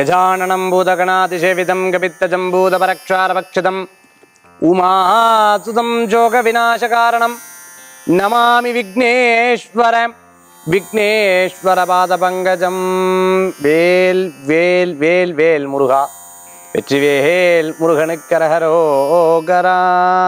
கஜானனம் பூதகணாதிசேவிதம் கபித்தஜம்பூதபரக்ஷாரபக்ஷதம் உமாசுதம் ஜோக விநாசகாரணம் நமாமி விக்னேஸ்வர விக்னேஸ்வர பாத பங்கஜம் வேல் வேல் வேல் வேல் முருகா வெற்றிவேல் முருகனுக்கரகரோகரா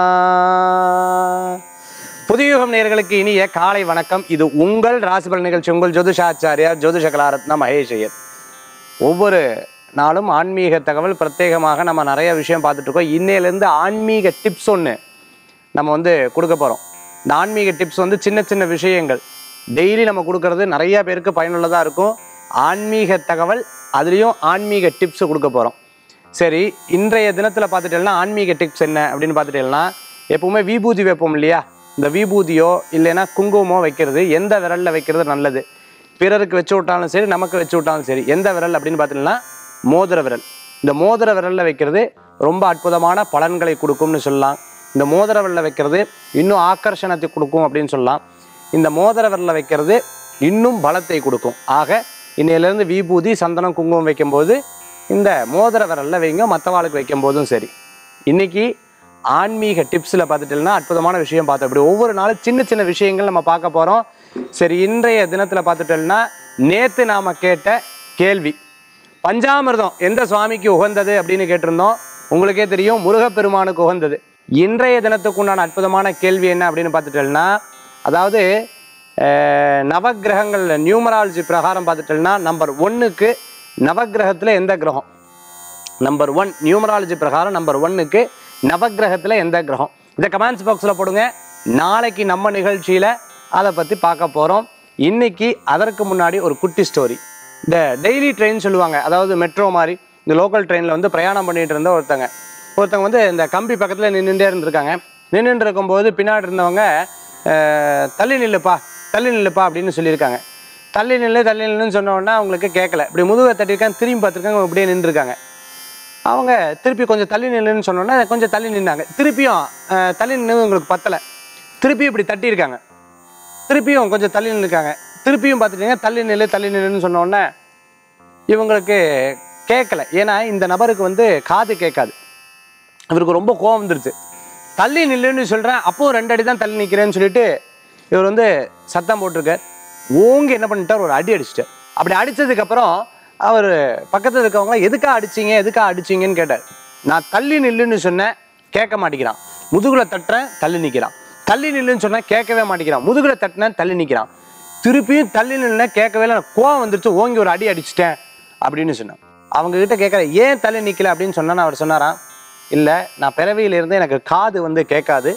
புதியுகம் நேயர்களுக்கு இனிய காலை வணக்கம் இது உங்கள் ராசிபல் நிகழ்ச்சி உங்கள் ஜோதிஷாச்சாரியார் ஜோதிஷ கலாரத்ன மகேஷ் ஐயர் ஒவ்வொரு நாளும் ஆன்மீக தகவல் பிரத்யேகமாக நம்ம நிறைய விஷயம் பார்த்துட்டு இருக்கோம் இன்னையிலேருந்து ஆன்மீக டிப்ஸ் ஒன்று நம்ம வந்து கொடுக்க போகிறோம் இந்த ஆன்மீக டிப்ஸ் வந்து சின்ன சின்ன விஷயங்கள் டெய்லி நம்ம கொடுக்கறது நிறைய பேருக்கு பயனுள்ளதாக இருக்கும் ஆன்மீக தகவல் அதுலேயும் ஆன்மீக டிப்ஸ் கொடுக்க போகிறோம் சரி இன்றைய தினத்தில் பார்த்துட்டேன்னா ஆன்மீக டிப்ஸ் என்ன அப்படின்னு பார்த்துட்டேன்னா எப்பவுமே விபூதி வைப்போம் இல்லையா இந்த விபூதியோ இல்லைன்னா குங்குமமோ வைக்கிறது எந்த விரலில் வைக்கிறது நல்லது பிறருக்கு வச்சு விட்டாலும் சரி நமக்கு வச்சு விட்டாலும் சரி எந்த விரல் அப்படின்னு பார்த்தீங்கன்னா மோதிர விரல் இந்த மோதிர விரலில் வைக்கிறது ரொம்ப அற்புதமான பலன்களை கொடுக்கும்னு சொல்லலாம் இந்த மோதிர விரலில் வைக்கிறது இன்னும் ஆக்கர்ஷணத்தை கொடுக்கும் அப்படின்னு சொல்லலாம் இந்த மோதிர விரலில் வைக்கிறது இன்னும் பலத்தை கொடுக்கும் ஆக இன்னையிலேருந்து விபூதி சந்தனம் குங்குமம் வைக்கும்போது இந்த மோதிர விரலில் வைங்க மற்றவாளுக்கு வைக்கும் போதும் சரி இன்னைக்கு ஆன்மீக டிப்ஸில் பார்த்துட்டோம்னா அற்புதமான விஷயம் பார்த்தோம் இப்படி ஒவ்வொரு நாளும் சின்ன சின்ன விஷயங்கள் நம்ம பார்க்க போகிறோம் சரி இன்றைய தினத்தில் பார்த்துட்டோம்னா நேற்று நாம் கேட்ட கேள்வி பஞ்சாமிர்தம் எந்த சுவாமிக்கு உகந்தது அப்படின்னு கேட்டிருந்தோம் உங்களுக்கே தெரியும் முருகப்பெருமானுக்கு உகந்தது இன்றைய தினத்துக்கு உண்டான அற்புதமான கேள்வி என்ன அப்படின்னு பார்த்துட்டோம்னா அதாவது அஹ், நவக்கிரகங்கள் நியூமராலஜி பிரகாரம் பார்த்துட்டோம்னா நம்பர் ஒன்றுக்கு நவக்கிரகத்தில் எந்த கிரகம் நம்பர் ஒன் நியூமராலஜி பிரகாரம் நம்பர் ஒன்னுக்கு நவக்கிரகத்தில் எந்த கிரகம் இதை கமெண்ட்ஸ் பாக்ஸில் போடுங்க நாளைக்கு நம்ம நிகழ்ச்சியில் அதை பற்றி பார்க்க போகிறோம் இன்னைக்கு அதற்கு முன்னாடி ஒரு குட்டி ஸ்டோரி இந்த டெய்லி ட்ரெயின் சொல்லுவாங்க அதாவது மெட்ரோ மாதிரி இந்த லோக்கல் ட்ரெயினில் வந்து பிரயாணம் பண்ணிட்டு இருந்த ஒருத்தங்க ஒருத்தங்க வந்து இந்த கம்பி பக்கத்தில் நின்றுட்டே இருந்திருக்காங்க நின்றுட்டு இருக்கும்போது பின்னாடி இருந்தவங்க அஹ், தள்ளி நில்லுப்பா தள்ளி நில்லுப்பா அப்படின்னு சொல்லியிருக்காங்க தள்ளி நில்லு தள்ளி நில்லுன்னு சொன்ன உடனே அவங்களுக்கு கேட்கல இப்படி முதுகை தட்டியிருக்காங்க திரும்பி பார்த்துருக்காங்க இப்படியே நின்றுருக்காங்க அவங்க திருப்பி கொஞ்சம் தள்ளி நில்லுன்னு சொன்னோன்னே கொஞ்சம் தள்ளி நின்னாங்க திருப்பியும் அஹ், தள்ளி நின்று உங்களுக்கு பத்தலை திருப்பியும் இப்படி தட்டியிருக்காங்க திருப்பியும் கொஞ்சம் தள்ளி நின்றுருக்காங்க திருப்பியும் பார்த்துட்டீங்க தள்ளி நில்லு தள்ளி நில்லுன்னு சொன்ன உடனே இவங்களுக்கு கேட்கல ஏன்னா இந்த நபருக்கு வந்து காது கேட்காது இவருக்கு ரொம்ப கோவம் வந்துடுது தள்ளி நில்லுன்னு சொல்கிறேன் அப்பவும் ரெண்டு அடி தான் தள்ளி நிற்கிறேன்னு சொல்லிட்டு இவர் வந்து சத்தம் போட்டிருக்கார் ஓங்கி என்ன பண்ணிட்டார் ஒரு அடி அடிச்சிட்டார் அப்படி அடிச்சதுக்கப்புறம் அவர் பக்கத்தில் இருக்கவங்க எதுக்கா அடிச்சீங்க எதுக்கா அடிச்சீங்கன்னு கேட்டார் நான் தள்ளி நில்லுன்னு சொன்னேன் கேட்க மாட்டேங்கிறான் முதுகுல தட்டுறேன் தள்ளி நிற்கிறான் தள்ளி நில்லுன்னு சொன்னேன் கேட்கவே மாட்டேங்கிறான் முதுகுல தட்டினேன் தள்ளி நிற்கிறான் திருப்பியும் தள்ளி நில்லுனா கேட்கவே இல்லை எனக்கு கோவம் வந்துருச்சு ஓங்கி ஒரு அடி அடிச்சிட்டேன் அப்படின்னு சொன்னேன் அவங்க கிட்ட கேட்குற ஏன் தள்ளி நிற்கல அப்படின்னு சொன்னா அவர் சொன்னாராம் இல்லை நான் பிறவியிலிருந்து எனக்கு காது வந்து கேட்காது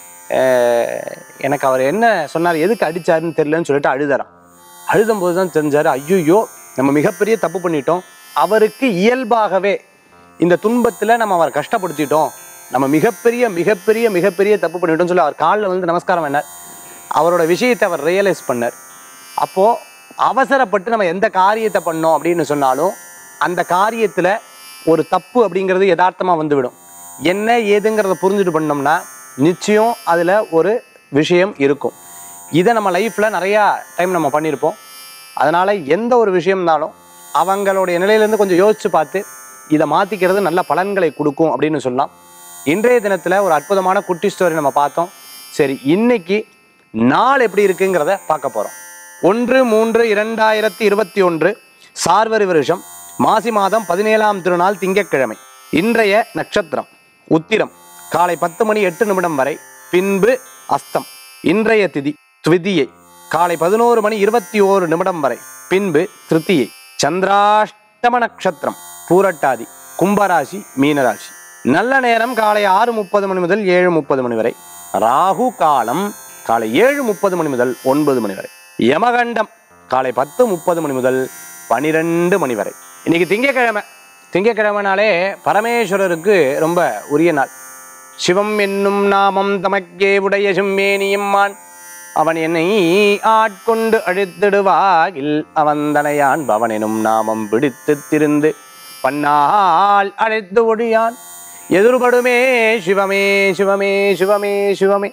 அஹ் எனக்கு அவர் என்ன சொன்னார் எதுக்கு அடிச்சாருன்னு தெரியலன்னு சொல்லிட்டு அழுதாராம் அழுதும்போது தான் தெரிஞ்சாரு ஐயோ நம்ம மிகப்பெரிய தப்பு பண்ணிட்டோம் அவருக்கு இயல்பாகவே இந்த துன்பத்தில் நம்ம அவரை கஷ்டப்படுத்திட்டோம் நம்ம மிகப்பெரிய மிகப்பெரிய மிகப்பெரிய தப்பு பண்ணிட்டோம்னு சொல்லி அவர் காலில் வந்து நமஸ்காரம் பண்ணார் அவரோட விஷயத்தை அவர் ரியலைஸ் பண்ணார் அப்போது அவசரப்பட்டு நம்ம எந்த காரியத்தை பண்ணோம் அப்படின்னு சொன்னாலும் அந்த காரியத்தில் ஒரு தப்பு அப்படிங்கிறது யதார்த்தமாக வந்துவிடும் என்ன ஏதுங்கிறத புரிஞ்சுட்டு பண்ணோம்னா நிச்சயம் அதில் ஒரு விஷயம் இருக்கும் இதை நம்ம லைஃப்பில் நிறையா டைம் நம்ம பண்ணியிருப்போம் அதனால் எந்த ஒரு விஷயம் இருந்தாலும் அவங்களுடைய நிலையிலேருந்து கொஞ்சம் யோசித்து பார்த்து இதை மாற்றிக்கிறது நல்ல பலன்களை கொடுக்கும் அப்படின்னு சொல்லலாம் இன்றைய தினத்தில் ஒரு அற்புதமான குட்டி ஸ்டோரி நம்ம பார்த்தோம் சரி இன்னைக்கு நாள் எப்படி இருக்குங்கிறத பார்க்க போகிறோம் ஒன்று மூன்று இரண்டாயிரத்தி இருபத்தி ஒன்று சார்வரி வருஷம் மாசி மாதம் பதினேழாம் திருநாள் திங்கட்கிழமை இன்றைய நட்சத்திரம் உத்திரம் காலை பத்து மணி எட்டு நிமிடம் வரை பின்பு அஸ்தம் இன்றைய திதி துவிதியை காலை பதினோரு மணி இருபத்தி ஓரு நிமிடம் வரை பின்பு திருத்தியை சந்திராஷ்டம நட்சத்திரம் பூரட்டாதி கும்பராசி மீனராசி நல்ல நேரம் காலை ஆறு முப்பது மணி முதல் ஏழு முப்பது மணி வரை ராகு காலம் காலை ஏழு முப்பது மணி முதல் ஒன்பது மணி வரை யமகண்டம் காலை பத்து முப்பது மணி முதல் பனிரெண்டு மணி வரை இன்னைக்கு திங்கக்கிழமை திங்கக்கிழமைனாலே பரமேஸ்வரருக்கு ரொம்ப உரிய நாள் சிவம் என்னும் நாமம் தமக்கே உடைய சிம்மேனியம்மான் அவன் என்னை ஆட்கொண்டு அழித்திடுவாகில் அவந்தனையான் பவன் எனும் நாமம் பிடித்து திருந்து பன்னால் அழைத்து ஒழியான் எதிர்படுமே சிவமே சிவமே சிவமே சிவமே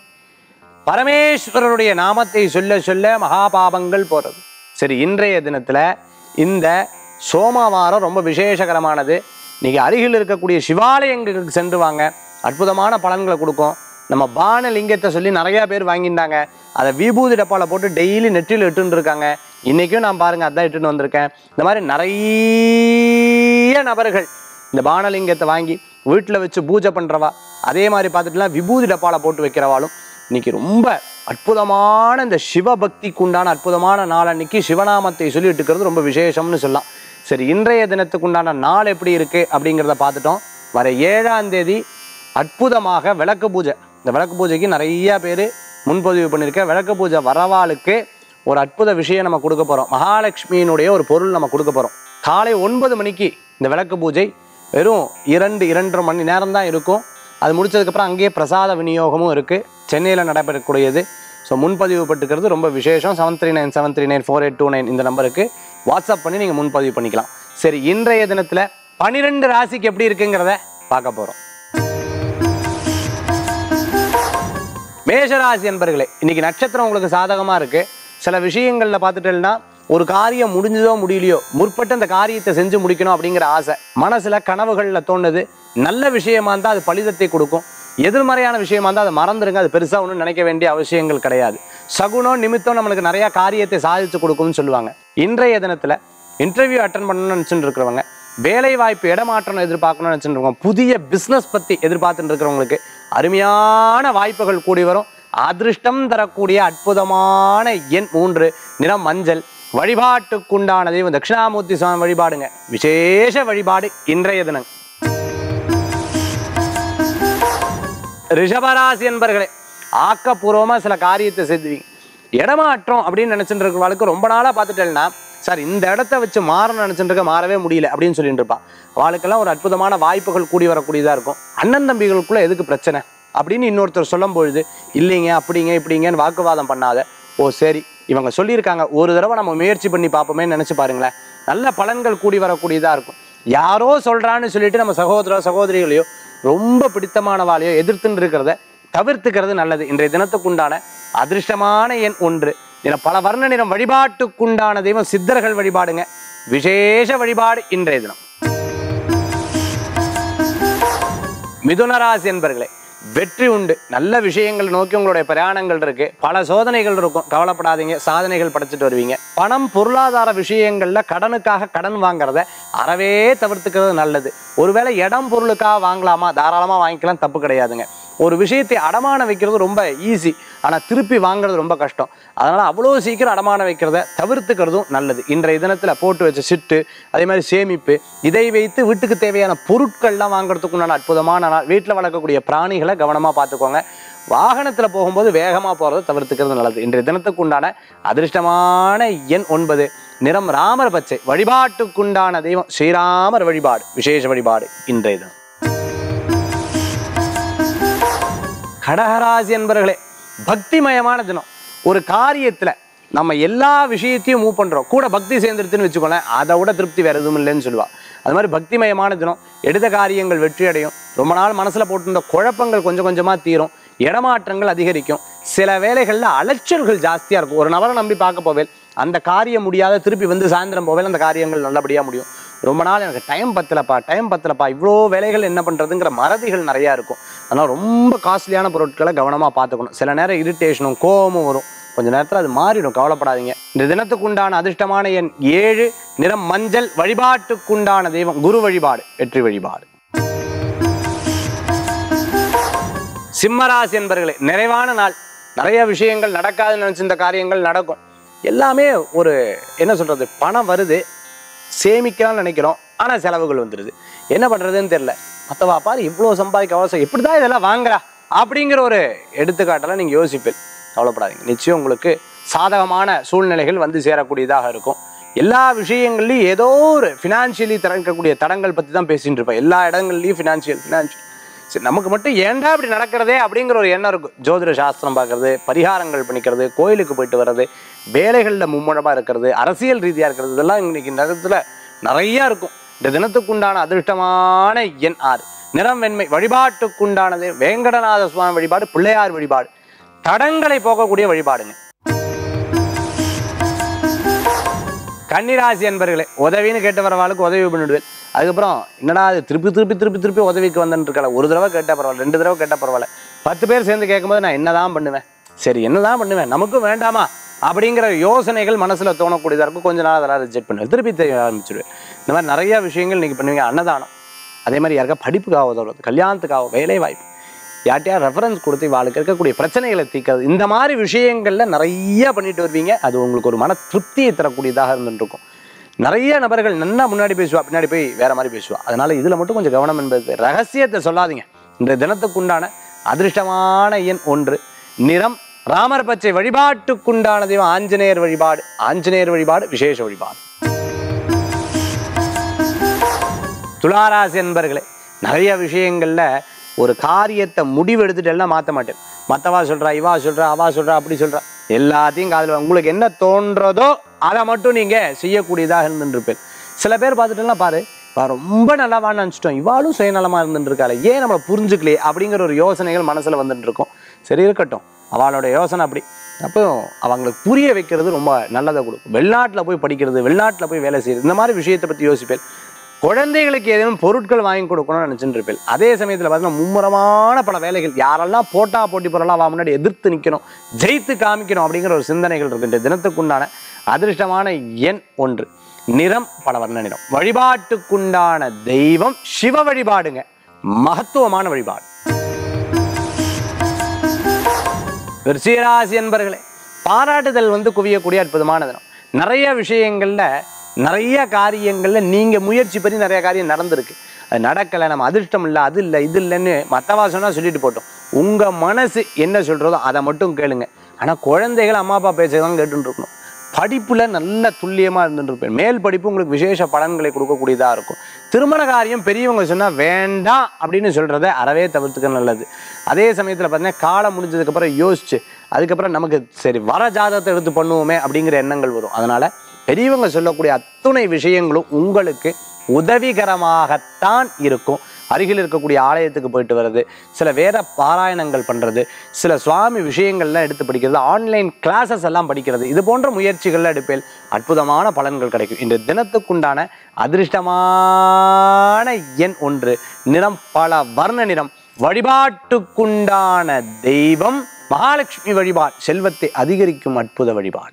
பரமேஸ்வரருடைய நாமத்தை சொல்ல சொல்ல மகாபாபங்கள் போறது சரி இன்றைய தினத்துல இந்த சோமவாரம் ரொம்ப விசேஷகரமானது நீங்கள் அருகில் இருக்கக்கூடிய சிவாலயங்களுக்கு சென்று வாங்க அற்புதமான பலன்களை கொடுக்கும் நம்ம பான லிங்கத்தை சொல்லி நிறையா பேர் வாங்கிட்டாங்க அதை விபூதி டப்பாவில் போட்டு டெய்லி நெற்றியில் இட்டுன்னு இருக்காங்க இன்றைக்கும் நான் பாருங்கள் அதான் இட்டுன்னு வந்திருக்கேன் இந்த மாதிரி நிறைய நபர்கள் இந்த பானலிங்கத்தை வாங்கி வீட்டில் வச்சு பூஜை பண்ணுறவா அதே மாதிரி பார்த்துட்டுலாம் விபூதி டப்பாவில் போட்டு வைக்கிறவாளும் இன்னைக்கு ரொம்ப அற்புதமான இந்த சிவபக்திக்கு உண்டான அற்புதமான நாள் அன்னைக்கு சிவநாமத்தை சொல்லிட்டு இருக்கிறது ரொம்ப விசேஷம்னு சொல்லலாம் சரி இன்றைய தினத்துக்கு உண்டான நாள் எப்படி இருக்கு அப்படிங்கிறத பார்த்துட்டோம் வர ஏழாம் தேதி அற்புதமாக விளக்கு பூஜை இந்த விளக்கு பூஜைக்கு நிறைய பேர் முன்பதிவு பண்ணியிருக்க விளக்கு பூஜை வரவாளுக்கு ஒரு அற்புத விஷயம் நம்ம கொடுக்க போகிறோம் மகாலட்சுமியினுடைய ஒரு பொருள் நம்ம கொடுக்க போகிறோம் காலை ஒன்பது மணிக்கு இந்த விளக்கு பூஜை வெறும் இரண்டு இரண்டரை மணி நேரம் தான் இருக்கும் அது முடிச்சதுக்கப்புறம் அங்கேயே பிரசாத விநியோகமும் இருக்குது சென்னையில் நடைபெறக்கூடியது ஸோ முன்பதிவு பட்டுக்கிறது ரொம்ப விசேஷம் seven three nine seven three nine four eight two nine இந்த நம்பருக்கு வாட்ஸ்அப் பண்ணி நீங்கள் முன்பதிவு பண்ணிக்கலாம் சரி இன்றைய தினத்தில் பன்னிரெண்டு ராசிக்கு எப்படி இருக்குங்கிறத பார்க்க போகிறோம் மேஷராசி என்பர்களே இன்னைக்கு நட்சத்திரம் உங்களுக்கு சாதகமாக இருக்கு சில விஷயங்களில் பார்த்துட்டேன்னா ஒரு காரியம் முடிஞ்சதோ முடியலையோ முற்பட்டு அந்த காரியத்தை செஞ்சு முடிக்கணும் அப்படிங்கிற ஆசை மனசுல கனவுகளில் தோணுது நல்ல விஷயமா இருந்தால் அது பலிதத்தை கொடுக்கும் எதிர்மறையான விஷயமா இருந்தால் அதை மறந்துடுங்க அது பெருசாக ஒன்றும் நினைக்க வேண்டிய அவசியங்கள் கிடையாது சகுனம் நிமித்தம் நம்மளுக்கு நிறைய காரியத்தை சாதிச்சு கொடுக்கும்னு சொல்லுவாங்க இன்றைய தினத்தில் இன்டர்வியூ அட்டன் பண்ணணும்னு நினச்சிட்டு இருக்கிறவங்க வேலை வாய்ப்பு இடமாற்றம் எதிர்பார்க்கணும்னு நினச்சிட்டு இருக்கோம் புதிய பிஸ்னஸ் பற்றி எதிர்பார்த்துட்டு இருக்கிறவங்களுக்கு அருமையான வாய்ப்புகள் கூடி வரும் அதிர்ஷ்டம் தரக்கூடிய அற்புதமான எண் மூன்று நிறம் மஞ்சள் வழிபாட்டுக்குண்டான தெய்வம் தட்சிணாமூர்த்தி சுவாமி வழிபாடுங்க விசேஷ வழிபாடு இன்றைய தினம் ரிஷபராசி என்பர்களே ஆக்கப்பூர்வமா சில காரியத்தை செய்துவீங்க இடமாற்றம் அப்படின்னு நினைச்சிட்டு இருக்கிறவளுக்கு ரொம்ப நாளா பார்த்துட்டேன்னா சார் இந்த இடத்த வச்சு மாறணும்னு நினைச்சிட்டு இருக்க மாறவே முடியல அப்படின்னு சொல்லிட்டு இருப்பான் அவளுக்கெல்லாம் ஒரு அற்புதமான வாய்ப்புகள் கூடி வரக்கூடியதா இருக்கும் அண்ணன் தம்பிகளுக்குள்ள எதுக்கு பிரச்சனை அப்படின்னு இன்னொருத்தர் சொல்லும் பொழுது இல்லைங்க அப்படிங்க இப்படிங்கன்னு வாக்குவாதம் பண்ணாத ஓ சரி இவங்க சொல்லியிருக்காங்க ஒரு தடவை நம்ம முயற்சி பண்ணி பார்ப்போமே நினைச்சு பாருங்களேன் நல்ல பலன்கள் கூடி வரக்கூடியதா இருக்கும் யாரோ சொல்றான்னு சொல்லிட்டு நம்ம சகோதர சகோதரிகளையோ ரொம்ப பிடித்தமானவாளையோ எதிர்த்துன்னு இருக்கிறத தவிர்த்துக்கிறது நல்லது இன்றைய தினத்துக்குண்டான அதிர்ஷ்டமான எண் ஒன்று என பல வர்ண நிறம் வழிபாட்டுக்குண்டான தெய்வம் சித்தர்கள் வழிபாடுங்க விசேஷ வழிபாடு இன்றைய தினம் மிதுனராசி என்பர்களே வெற்றி உண்டு நல்ல விஷயங்கள் நோக்கி உங்களுடைய பிரயாணங்கள் இருக்கு பல சோதனைகள் இருக்கும் கவலைப்படாதீங்க சாதனைகள் படைச்சிட்டு வருவீங்க பணம் பொருளாதார விஷயங்கள்ல கடனுக்காக கடன் வாங்குறத அறவே தவிர்த்துக்கிறது நல்லது ஒருவேளை இடம் பொருளுக்காக வாங்கலாமா தாராளமா வாங்கிக்கலாம் தப்பு கிடையாதுங்க ஒரு விஷயத்தை அடமான வைக்கிறது ரொம்ப ஈஸி ஆனால் திருப்பி வாங்குறது ரொம்ப கஷ்டம் அதனால் அவ்வளோ சீக்கிரம் அடமான வைக்கிறத தவிர்த்துக்கிறதும் நல்லது இன்றைய தினத்தில் போட்டு வச்ச சிட்டு அதே மாதிரி சேமிப்பு இதை வைத்து வீட்டுக்கு தேவையான பொருட்கள்லாம் வாங்குறதுக்கு உண்டான அற்புதமான நாள் வீட்டில் வளர்க்கக்கூடிய பிராணிகளை கவனமாக பார்த்துக்கோங்க வாகனத்தில் போகும்போது வேகமாக போகிறத தவிர்த்துக்கிறது நல்லது இன்றைய தினத்துக்கு உண்டான அதிர்ஷ்டமான எண் ஒன்பது நிறம் ராமர் பச்சை வழிபாட்டுக்குண்டான தெய்வம் ஸ்ரீராமர் வழிபாடு விசேஷ வழிபாடு இன்றைய தினம் கடகராசி என்பர்களே பக்திமயமான தினம் ஒரு காரியத்தில் நம்ம எல்லா விஷயத்தையும் மூவ் பண்ணுறோம் கூட பக்தி சேர்ந்துருதுன்னு வச்சுக்கோங்களேன் அதை விட திருப்தி வேறு எதுவும் இல்லைன்னு சொல்லுவா அது மாதிரி பக்திமயமான தினம் எடுத்த காரியங்கள் வெற்றி அடையும் ரொம்ப நாள் மனசில் போட்டிருந்த குழப்பங்கள் கொஞ்சம் கொஞ்சமாக தீரும் இடமாற்றங்கள் அதிகரிக்கும் சில வேலைகளில் அலைச்சல்கள் ஜாஸ்தியாக இருக்கும் ஒரு நபரை நம்பி பார்க்க போவேல் அந்த காரியம் முடியாத திருப்பி வந்து சாயந்தரம் போவேல் அந்த காரியங்கள் நல்லபடியாக முடியும் ரொம்ப நாள் எனக்கு டைம் பத்தலப்பா டைம் பத்தலப்பா இவ்வளோ வேலைகள் என்ன பண்ணுறதுங்கிற மறதிகள் நிறையா இருக்கும் அதனால் ரொம்ப காஸ்ட்லியான பொருட்களை கவனமாக பார்த்துக்கணும் சில நேரம் இரிட்டேஷனும் கோபமும் வரும் கொஞ்ச நேரத்தில் அது மாறிடும் கவலைப்படாதீங்க இந்த தினத்துக்குண்டான அதிர்ஷ்டமான எண் ஏழு நிறம் மஞ்சள் வழிபாட்டுக்குண்டான தெய்வம் குரு வழிபாடு வெற்றி வழிபாடு சிம்மராசி என்பர்களே நிறைவான நாள் நிறைய விஷயங்கள் நடக்காதுன்னு நினச்சிருந்த காரியங்கள் நடக்கும் எல்லாமே ஒரு என்ன சொல்றது பணம் வருது சேமிக்கலாம்னு நினைக்கிறோம் ஆனால் செலவுகள் வந்துடுது என்ன பண்ணுறதுன்னு தெரில மற்றவா பாரு இவ்வளோ சம்பாதிக்க அவசியம் எப்படி தான் இதெல்லாம் வாங்குறா அப்படிங்கிற ஒரு எடுத்துக்காட்டெல்லாம் நீங்கள் யோசிப்பீள் கவலைப்படாதீங்க நிச்சயம் உங்களுக்கு சாதகமான சூழ்நிலைகள் வந்து சேரக்கூடியதாக இருக்கும் எல்லா விஷயங்கள்லையும் ஏதோ ஒரு ஃபினான்ஷியலி திறக்கக்கூடிய தடங்கள் பற்றி தான் பேசிட்டு இருப்பேன் எல்லா இடங்கள்லையும் ஃபினான்ஷியல் ஃபினான்ஷியல் சரி நமக்கு மட்டும் ஏன்டா இப்படி நடக்கிறதே அப்படிங்கிற ஒரு எண்ணம் இருக்கும் ஜோதிட சாஸ்திரம் பார்க்கறது பரிகாரங்கள் பண்ணிக்கிறது கோயிலுக்கு போயிட்டு வர்றது வேலைகளில் மும்முரமாக இருக்கிறது அரசியல் ரீதியாக இருக்கிறது இதெல்லாம் இன்னைக்கு நேரத்தில் நிறையா இருக்கும் இந்த தினத்துக்குண்டான அதிர்ஷ்டமான எண் ஆறு நிறம் வெண்மை வழிபாட்டுக்குண்டானது வேங்கடநாத சுவாமி வழிபாடு பிள்ளையார் வழிபாடு தடங்களை போக்கக்கூடிய வழிபாடுங்க கன்னிராசி அன்பர்களே உதவின்னு கேட்டு வரவாளுக்கு உதவி பண்ணிடுவேன் அதுக்கப்புறம் என்னடா அது திருப்பி திருப்பி திருப்பி திருப்பி உதவிக்கு வந்துட்டு இருக்கல ஒரு தடவை கேட்டால் பரவாயில்ல ரெண்டு தடவை கேட்டால் பரவாயில்ல பத்து பேர் சேர்ந்து கேட்கும்போது நான் என்னதான் பண்ணுவேன் சரி என்னதான் பண்ணுவேன் நமக்கும் வேண்டாமா அப்படிங்கிற யோசனைகள் மனசுல தோணக்கூடியதா இருக்கும் கொஞ்ச நாள் அதெல்லாம் ரிஜெக்ட் பண்ணுவேன் திருப்பி தெரிய ஆரம்பிச்சிடுவேன் இந்த மாதிரி நிறைய விஷயங்கள் இன்னைக்கு பண்ணுவீங்க அன்னதானம் அதே மாதிரி யாருக்கா படிப்புக்காக உதவுறது கல்யாணத்துக்காக வேலை வாய்ப்பு யார்ட்டையா ரெஃபரன்ஸ் கொடுத்து இவாளுக்கு இருக்கக்கூடிய பிரச்சனைகளை தீர்க்கிறது இந்த மாதிரி விஷயங்கள்ல நிறைய பண்ணிட்டு வருவீங்க அது உங்களுக்கு ஒரு மன திருப்தியை தரக்கூடியதாக இருந்துட்டு இருக்கும் நிறைய நபர்கள் நல்லா முன்னாடி பேசுவா பின்னாடி போய் வேற மாதிரி பேசுவா அதனால இதுல மட்டும் கொஞ்சம் கவனம் என்பது ரகசியத்தை சொல்லாதீங்க இந்த தினத்துக்குண்டான அதிர்ஷ்டமான எண் ஒன்று நிறம் ராமர் பச்சை வழிபாட்டுக்குண்டான தெய்வம் ஆஞ்சநேயர் வழிபாடு ஆஞ்சநேயர் வழிபாடு விசேஷ வழிபாடு துளாராசி என்பர்களே நிறைய விஷயங்கள்ல ஒரு காரியத்தை முடிவு எடுத்துட்டு எல்லாம் மாற்ற மாட்டேன் மற்றவா சொல்றா இவா சொல்றா அவா சொல்றா அப்படி சொல்றா எல்லாத்தையும் காதில் உங்களுக்கு என்ன தோன்றதோ அதை மட்டும் நீங்க செய்யக்கூடியதாக இருந்துருப்பேன் சில பேர் பார்த்துட்டுலாம் பாரு இவா ரொம்ப நல்லா வான்னு நினச்சிட்டோம் இவாளும் சுயநலமா இருந்துட்டு இருக்காளே ஏன் நம்மளை புரிஞ்சுக்கலையே அப்படிங்கிற ஒரு யோசனைகள் மனசுல வந்துட்டு இருக்கும் சரி இருக்கட்டும் அவளோட யோசனை அப்படி அப்போ அவங்களுக்கு புரிய வைக்கிறது ரொம்ப நல்லதை கொடுக்கும் வெளிநாட்டில் போய் படிக்கிறது வெளிநாட்டில் போய் வேலை செய்யறது இந்த மாதிரி விஷயத்தை பற்றி யோசிப்பேன் குழந்தைகளுக்கு ஏதேனும் பொருட்கள் வாங்கி கொடுக்கணும்னு நினச்சிட்டு இருப்பேன் அதே சமயத்தில் பார்த்தீங்கன்னா மும்முரமான பல வேலைகள் யாரெல்லாம் போட்டா போட்டி பொருளாக அவன் முன்னாடி எதிர்த்து நிற்கணும் ஜெயித்து காமிக்கணும் அப்படிங்கிற ஒரு சிந்தனைகள் இருக்கு இந்த தினத்துக்குண்டான அதிர்ஷ்டமான எண் ஒன்று நிறம் பல வர்ண நிறம் வழிபாட்டுக்குண்டான தெய்வம் சிவ வழிபாடுங்க மகத்துவமான வழிபாடு விருச்சிகராசி என்பர்களே பாராட்டுதல் வந்து குவியக்கூடிய அற்புதமான தினம் நிறைய விஷயங்கள்ல நிறைய காரியங்கள்ல நீங்க முயற்சி பண்ணி நிறைய காரியம் நடந்திருக்கு அது நடக்கலை நம்ம அதிர்ஷ்டம் இல்லை அது இல்லை இது இல்லைன்னு மற்றவா சொன்னா சொல்லிட்டு போட்டோம் உங்க மனசு என்ன சொல்றதோ அதை மட்டும் கேளுங்க ஆனா குழந்தைகள் அம்மா அப்பா பேச்சதான் கேட்டுட்டு இருக்கணும் படிப்புல நல்ல துல்லியமா இருந்துட்டு இருப்பேன் மேல் படிப்பு உங்களுக்கு விசேஷ பலன்களை கொடுக்கக்கூடியதா இருக்கும் திருமண காரியம் பெரியவங்க சொன்னா வேண்டாம் அப்படின்னு சொல்றத அறவே தவிர்த்துக்க நல்லது அதே சமயத்துல பார்த்தீங்கன்னா காலம் முடிஞ்சதுக்கு அப்புறம் யோசிச்சு அதுக்கப்புறம் நமக்கு சரி வர ஜாதகத்தை எடுத்து பண்ணுவோமே அப்படிங்கிற எண்ணங்கள் வரும் அதனால பெரியவங்க சொல்லக்கூடிய அத்துணை விஷயங்களும் உங்களுக்கு உதவிகரமாகத்தான் இருக்கும் அருகில் இருக்கக்கூடிய ஆலயத்துக்கு போயிட்டு வர்றது சில வேத பாராயணங்கள் பண்ணுறது சில சுவாமி விஷயங்கள்லாம் எடுத்து படிக்கிறது ஆன்லைன் கிளாஸஸ் எல்லாம் படிக்கிறது இது போன்ற முயற்சிகள்ல எடுப்பேன் அற்புதமான பலன்கள் கிடைக்கும் இன்று தினத்துக்குண்டான அதிர்ஷ்டமான எண் ஒன்று நிறம் பல வர்ண நிறம் வழிபாட்டுக்குண்டான தெய்வம் மகாலட்சுமி வழிபாடு செல்வத்தை அதிகரிக்கும் அற்புத வழிபாடு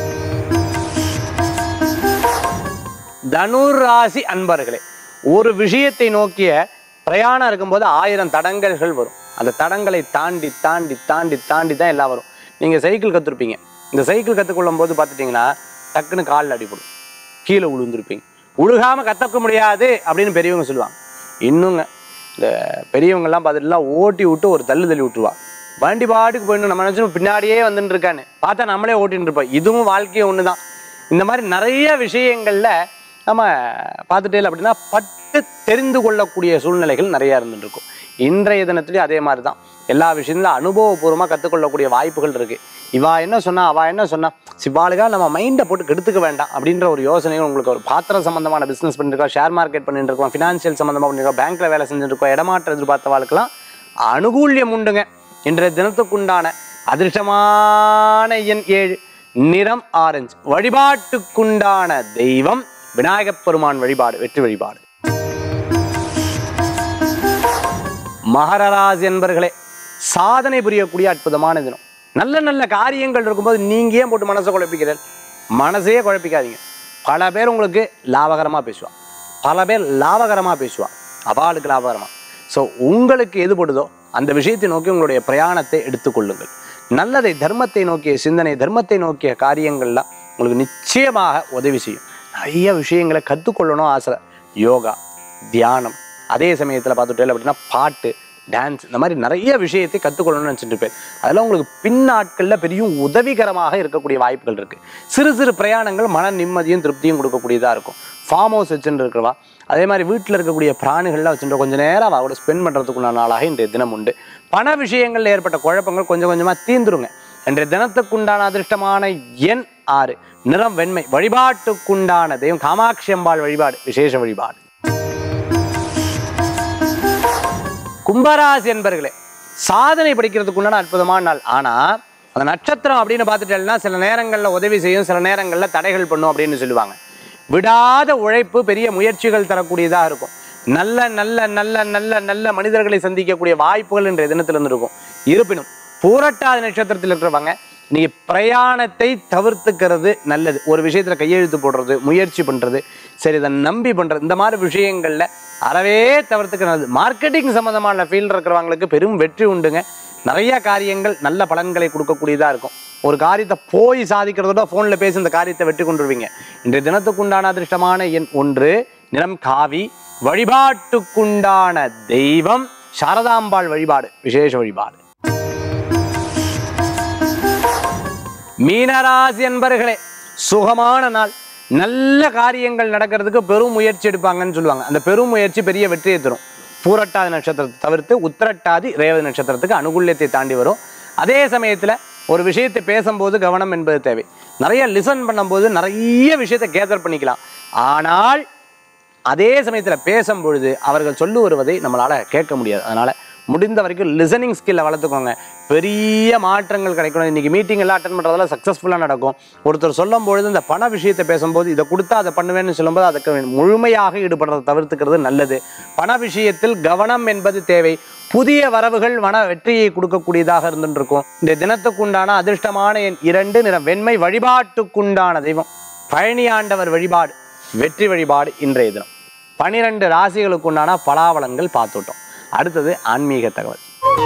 தனுர் ராசி அன்பர்களே ஒரு விஷயத்தை நோக்கிய பிரயாணம் இருக்கும்போது ஆயிரம் தடங்கல்கள் வரும் அந்த தடங்களை தாண்டி தாண்டி தாண்டி தாண்டி தான் எல்லாம் வரும் நீங்கள் சைக்கிள் கற்றுருப்பீங்க இந்த சைக்கிள் கற்றுக்கொள்ளும் போது பார்த்துட்டிங்கன்னா டக்குன்னு காலில் அடிபடும் கீழே விழுந்திருப்பீங்க உழுகாமல் கற்றுக்க முடியாது அப்படின்னு பெரியவங்க சொல்லுவாங்க இன்னுங்க இந்த பெரியவங்கெல்லாம் பார்த்துட்டுலாம் ஓட்டி விட்டு ஒரு தள்ளு தள்ளி விட்டுருவா வண்டி பாட்டுக்கு போயிடணும் நம்ம நினச்சோம் பின்னாடியே வந்துட்டு இருக்கான்னு பார்த்தா நம்மளே ஓட்டின்னு இருப்போம் இதுவும் வாழ்க்கையும் ஒன்று தான் இந்த மாதிரி நிறைய விஷயங்கள்ல நம்ம பார்த்துட்டே இல்லை அப்படின்னா பட்டு தெரிந்து கொள்ளக்கூடிய சூழ்நிலைகள் நிறைய இருந்துட்டு இருக்கும் இன்றைய தினத்துலேயும் அதே மாதிரி தான் எல்லா விஷயத்திலும் அனுபவபூர்வமாக கற்றுக்கொள்ளக்கூடிய வாய்ப்புகள் இருக்கு இவா என்ன சொன்னா அவா என்ன சொன்னா சிவாளுக்கா நம்ம மைண்டை போட்டு கெடுத்துக்க வேண்டாம் அப்படின்ற ஒரு யோசனையும் உங்களுக்கு ஒரு பாத்திரம் சம்பந்தமான பிசினஸ் பண்ணிருக்கோம் ஷேர் மார்க்கெட் பண்ணிட்டு இருக்கோம் ஃபினான்ஷியல் சம்பந்தமாக பண்ணிருக்கோம் பேங்க்ல வேலை செஞ்சுட்டு இருக்கோம் இடமாற்றம் எதிர்பார்த்தவாளுக்கெல்லாம் அனுகூல்யம் உண்டுங்க இன்றைய தினத்துக்குண்டான அதிர்ஷ்டமான எண் ஏழு நிறம் ஆரஞ்சு வழிபாட்டுக்குண்டான தெய்வம் விநாயகப் பெருமான் வழிபாடு வெற்றி வழிபாடு மகர ராசி என்பர்களே சாதனை புரியக்கூடிய அற்புதமான தினம் நல்ல நல்ல காரியங்கள் இருக்கும்போது நீங்க ஏன் போட்டு மனசை குழப்பிக்கிறீர்கள் மனசையே குழப்பிக்காதீங்க பல பேர் உங்களுக்கு லாபகரமாக பேசுவா பல பேர் லாபகரமாக பேசுவா அவளுக்கு லாபகரமாக ஸோ உங்களுக்கு எது படுதோ அந்த விஷயத்தை நோக்கி உங்களுடைய பிரயாணத்தை எடுத்துக்கொள்ளுங்கள் நல்லதை தர்மத்தை நோக்கிய சிந்தனை தர்மத்தை நோக்கிய காரியங்கள்லாம் உங்களுக்கு நிச்சயமாக உதவி செய்யும் நிறைய விஷயங்களை கற்றுக்கொள்ளணும் ஆசை யோகா தியானம் அதே சமயத்தில் பார்த்துட்டே அப்படின்னா பாட்டு டான்ஸ் இந்த மாதிரி நிறைய விஷயத்தை கற்றுக்கொள்ளணும்னு நினச்சிட்டு இருப்பேன் அதெல்லாம் உங்களுக்கு பின்னாட்களில் பெரிய உதவிகரமாக இருக்கக்கூடிய வாய்ப்புகள் இருக்குது சிறு சிறு பிரயாணங்கள் மன நிம்மதியும் திருப்தியும் கொடுக்கக்கூடியதாக இருக்கும் ஃபார்ம் ஹவுஸ் வச்சுட்டு இருக்கிறவா அதே மாதிரி வீட்டில் இருக்கக்கூடிய பிராணிகள்லாம் வச்சுட்டு கொஞ்சம் நேரம் அவ கூட ஸ்பெண்ட் பண்ணுறதுக்குள்ள நாளாக இன்றைய தினம் உண்டு பண விஷயங்களில் ஏற்பட்ட குழப்பங்கள் கொஞ்சம் கொஞ்சமாக தீந்துருங்க இன்றைய தினத்துக்குண்டான அதிர்ஷ்டமான எண் ஆறு நிறம் வெண்மை வழிபாட்டுக்குண்டான தெய்வம் காமாட்சி அம்பாள் வழிபாடு விசேஷ வழிபாடு கும்பராசி என்பர்களே சாதனை படிக்கிறதுக்கு உண்டான அற்புதமான நாள் ஆனா அந்த நட்சத்திரம் அப்படின்னு பார்த்துட்டேன்னா சில நேரங்களில் உதவி செய்யும் சில நேரங்களில் தடைகள் பண்ணும் அப்படின்னு சொல்லுவாங்க விடாத உழைப்பு பெரிய முயற்சிகள் தரக்கூடியதாக இருக்கும் நல்ல நல்ல நல்ல நல்ல நல்ல மனிதர்களை சந்திக்கக்கூடிய வாய்ப்புகள் இன்றைய தினத்திலிருந்து இருக்கும் இருப்பினும் பூரட்டாதி நட்சத்திரத்தில் இருக்கிறவங்க நீங்க பிரயாணத்தை தவிர்த்துக்கிறது நல்லது ஒரு விஷயத்துல கையெழுத்து போடுறது முயற்சி பண்றது சரி இதை நம்பி பண்றது இந்த மாதிரி விஷயங்கள்ல அறவே தவிர்த்துக்கிறது நல்லது மார்க்கெட்டிங் சம்பந்தமான ஃபீல்டு இருக்கிறவங்களுக்கு பெரும் வெற்றி உண்டுங்க நிறைய காரியங்கள் நல்ல பலன்களை கொடுக்கக்கூடியதா இருக்கும் ஒரு காரியத்தை போய் சாதிக்கிறதோட ஃபோனில் பேசி இந்த காரியத்தை வெற்றி கொண்டுருவீங்க இன்றைய தினத்துக்குண்டான அதிர்ஷ்டமான எண் ஒன்று நிறம் காவி வழிபாட்டுக்குண்டான தெய்வம் சாரதாம்பாள் வழிபாடு விசேஷ வழிபாடு மீனராசி என்பர்களே சுகமான நாள் நல்ல காரியங்கள் நடக்கிறதுக்கு பெரும் முயற்சி எடுப்பாங்கன்னு சொல்லுவாங்க அந்த பெரும் முயற்சி பெரிய வெற்றியை தரும் பூரட்டாதி நட்சத்திரத்தை தவிர்த்து உத்திரட்டாதி ரேவதி நட்சத்திரத்துக்கு அனுகூல்யத்தை தாண்டி வரும் அதே சமயத்துல ஒரு விஷயத்தை பேசும்போது கவனம் என்பது தேவை நிறைய லிசன் பண்ணும்போது நிறைய விஷயத்தை கேதர் பண்ணிக்கலாம் ஆனால் அதே சமயத்தில் பேசும்பொழுது அவர்கள் சொல்லு வருவதை நம்மளால கேட்க முடியாது அதனால முடிந்த வரைக்கும் லிசனிங் ஸ்கில்லை வளர்த்துக்கோங்க பெரிய மாற்றங்கள் கிடைக்கணும் இன்னைக்கு மீட்டிங் எல்லாம் அட்டன் பண்ணுறதெல்லாம் சக்ஸஸ்ஃபுல்லாக நடக்கும் ஒருத்தர் சொல்லும் பொழுது இந்த பண விஷயத்தை பேசும்போது இதை கொடுத்தா அதை பண்ணுவேன்னு சொல்லும்போது அதுக்கு முழுமையாக ஈடுபடுறதை தவிர்த்துக்கிறது நல்லது பண விஷயத்தில் கவனம் என்பது தேவை புதிய வரவுகள் மன வெற்றியை கொடுக்கக்கூடியதாக இருந்துட்டு இருக்கும் இந்த தினத்துக்குண்டான அதிர்ஷ்டமான என் இரண்டு நிறம் வெண்மை வழிபாட்டுக்குண்டான தெய்வம் பழனி ஆண்டவர் வழிபாடு வெற்றி வழிபாடு இன்றைய தினம் பனிரெண்டு ராசிகளுக்குண்டான பலாபலன்கள் பார்த்துட்டோம் அடுத்தது ஆன்மீக தகவல்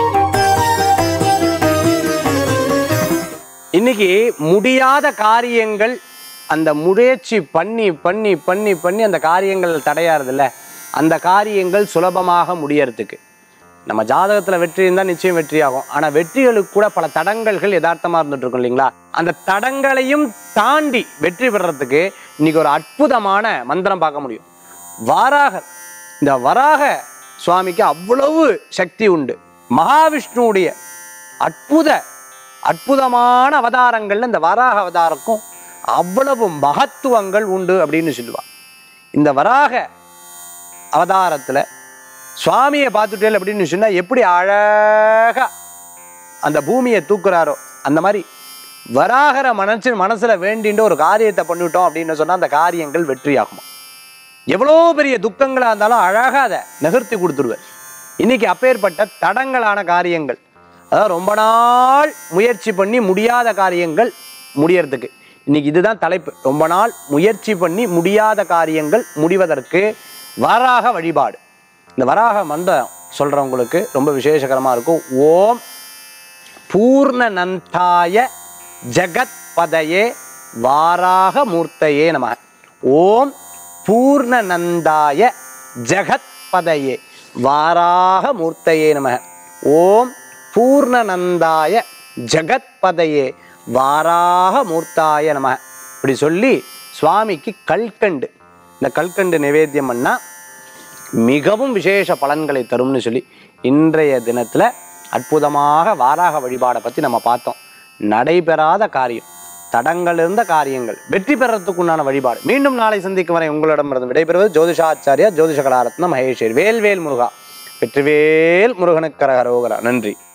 இன்னைக்கு முடியாத காரியங்கள் அந்த முயற்சி பண்ணி பண்ணி பண்ணி பண்ணி அந்த காரியங்கள் தடையாறதில்ல அந்த காரியங்கள் சுலபமாக முடியறதுக்கு நம்ம ஜாதகத்துல வெற்றி இருந்தால் நிச்சயம் வெற்றி ஆகும் ஆனா வெற்றிகளுக்கு கூட பல தடங்கல்கள் யதார்த்தமா இருந்துட்டு இருக்கும் இல்லைங்களா அந்த தடங்களையும் தாண்டி வெற்றி பெறறதுக்கு இன்னைக்கு ஒரு அற்புதமான மந்திரம் பார்க்க முடியும் வாராகர் இந்த வராக சுவாமிக்கு அவ்வளவு சக்தி உண்டு மகாவிஷ்ணுவுடைய அற்புத அற்புதமான அவதாரங்கள்ல இந்த வராக அவதாரக்கும் அவ்வளவு மகத்துவங்கள் உண்டு அப்படின்னு சொல்லுவா இந்த வராக அவதாரத்துல சுவாமியை பார்த்துட்டேல் அப்படின்னு சொன்னா எப்படி அழகா அந்த பூமியை தூக்குறாரோ அந்த மாதிரி வராகர மனசு மனசுல வேண்டின்ற ஒரு காரியத்தை பண்ணிவிட்டோம் அப்படின்னு சொன்னா அந்த காரியங்கள் வெற்றியாகுமா எவ்வளோ பெரிய துக்கங்களா இருந்தாலும் அழகா அதை நகர்த்தி கொடுத்துருவார் இன்னைக்கு அப்பேற்பட்ட தடங்களான காரியங்கள் அதாவது ரொம்ப நாள் முயற்சி பண்ணி முடியாத காரியங்கள் முடியறதுக்கு இன்னைக்கு இதுதான் தலைப்பு ரொம்ப நாள் முயற்சி பண்ணி முடியாத காரியங்கள் முடிவதற்கு வராக வழிபாடு இந்த வராக மந்திரம் சொல்றவங்களுக்கு ரொம்ப விசேஷகரமா இருக்கும் ஓம் பூர்ணநந்தாய ஜகத் பதயே வாராக மூர்த்தையே நம ஓம் பூர்ணநந்தாய ஜகத் பதயே வாராக மூர்த்தையே நம ஓம் பூர்ணநந்தாய ஜகத் பதயே வாராக மூர்த்தாய நம இப்படி சொல்லி சுவாமிக்கு கல்கண்டு இந்த கல்கண்டு நிவேத்தியம் பண்ணா மிகவும் விசேஷ பலன்களை தரும்னு சொல்லி இன்றைய தினத்துல அற்புதமாக வாராக வழிபாடை பத்தி நம்ம பார்த்தோம் நடைபெறாத காரியம் தடங்கள் இருந்த காரியங்கள் வெற்றி பெறத்துக்குண்டான வழிபாடு மீண்டும் நாளை சந்திக்கும் வரை உங்களிடமிருந்து விடைபெறுவது ஜோதிஷாச்சாரியா ஜோதிஷ கலாரத்ன மகேஷர் வேல்வேல் முருகா வெற்றிவேல் முருகனுக்கு கரகரோகரா நன்றி